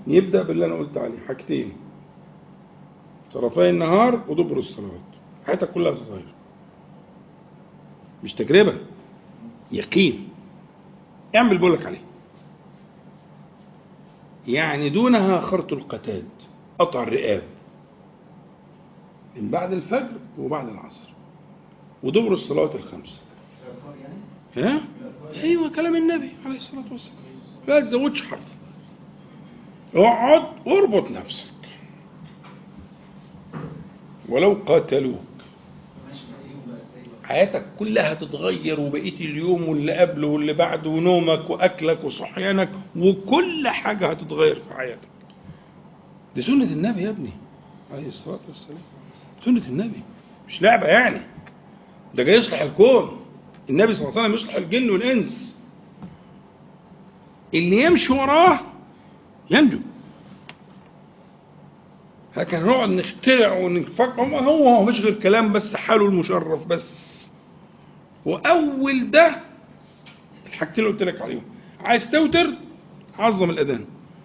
يبدأ باللي أنا قلت عليه حاجتين طرفي النهار ودبر الصلوات حياتك كلها تتغير مش تجربة يقين اعمل بقولك عليه يعني دونها خرط القتاد قطع الرئاب من بعد الفجر وبعد العصر ودبر الصلوات الخمس ها؟ ايوه كلام النبي عليه الصلاه والسلام لا تزودش حرف اقعد واربط نفسك ولو قاتلوك حياتك كلها هتتغير وبقيت اليوم واللي قبله واللي بعده ونومك واكلك وصحيانك وكل حاجه هتتغير في حياتك دي سنه النبي يا ابني عليه الصلاه والسلام سنه النبي مش لعبه يعني ده جاي يصلح الكون النبي صلى الله عليه وسلم يصلح الجن والانس اللي يمشي وراه ينجو لكن نقعد نخترع ونفكر هو هو مش غير كلام بس حاله المشرف بس واول ده الحاجتين اللي قلت لك عليهم عايز توتر عظم الاذان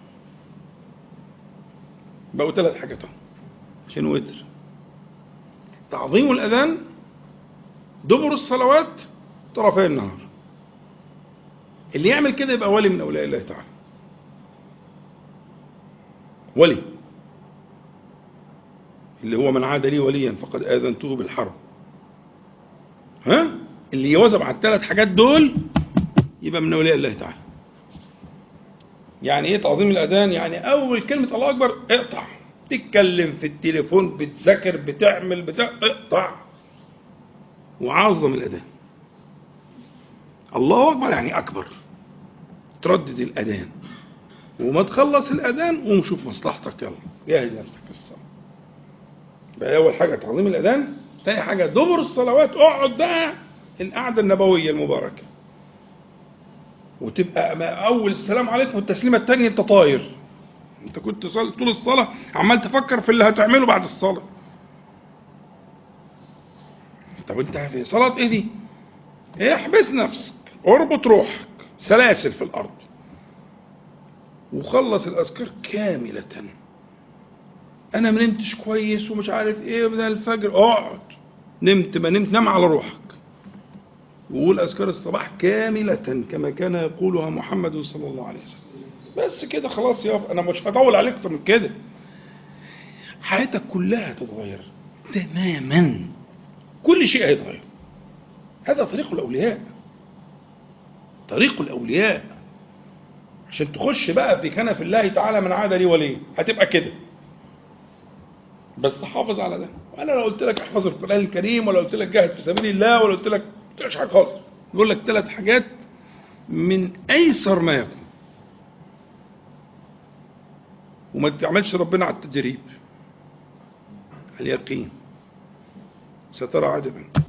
بقوا ثلاث حاجات اهو عشان وتر تعظيم الاذان دبر الصلوات طرفي النهار اللي يعمل كده يبقى ولي من اولياء الله تعالى ولي اللي هو من عاد لي وليا فقد اذنته بالحرب ها اللي يواظب على الثلاث حاجات دول يبقى من اولياء الله تعالى يعني ايه تعظيم الاذان يعني اول كلمه الله اكبر اقطع تتكلم في التليفون بتذاكر بتعمل بتاع اقطع وعظم الاذان الله اكبر يعني اكبر تردد الاذان وما تخلص الاذان قوم شوف مصلحتك يلا جهز نفسك للصلاه بقى اول حاجه تعظيم الاذان ثاني حاجه دبر الصلوات اقعد بقى القعده النبويه المباركه وتبقى اول السلام عليكم والتسليمه الثانيه انت طاير انت كنت صل... طول الصلاه عمال تفكر في اللي هتعمله بعد الصلاه طب انت في صلاه ايه دي احبس نفسك اربط روحك سلاسل في الارض وخلص الاذكار كامله انا ما نمتش كويس ومش عارف ايه من الفجر اقعد نمت ما نمت نام على روحك وقول اذكار الصباح كامله كما كان يقولها محمد صلى الله عليه وسلم بس كده خلاص يابا انا مش هطول عليك اكتر من كده حياتك كلها هتتغير تماما كل شيء هيتغير هذا طريق الاولياء طريق الاولياء عشان تخش بقى في كنف الله تعالى من عاد لي ولي هتبقى كده بس حافظ على ده انا لو قلت لك احفظ القران الكريم ولا قلت لك جاهد في سبيل الله ولا قلت لك ما حاجه خالص بقول لك ثلاث حاجات من ايسر ما يكون وما تعملش ربنا على التجريب اليقين سترى عجبا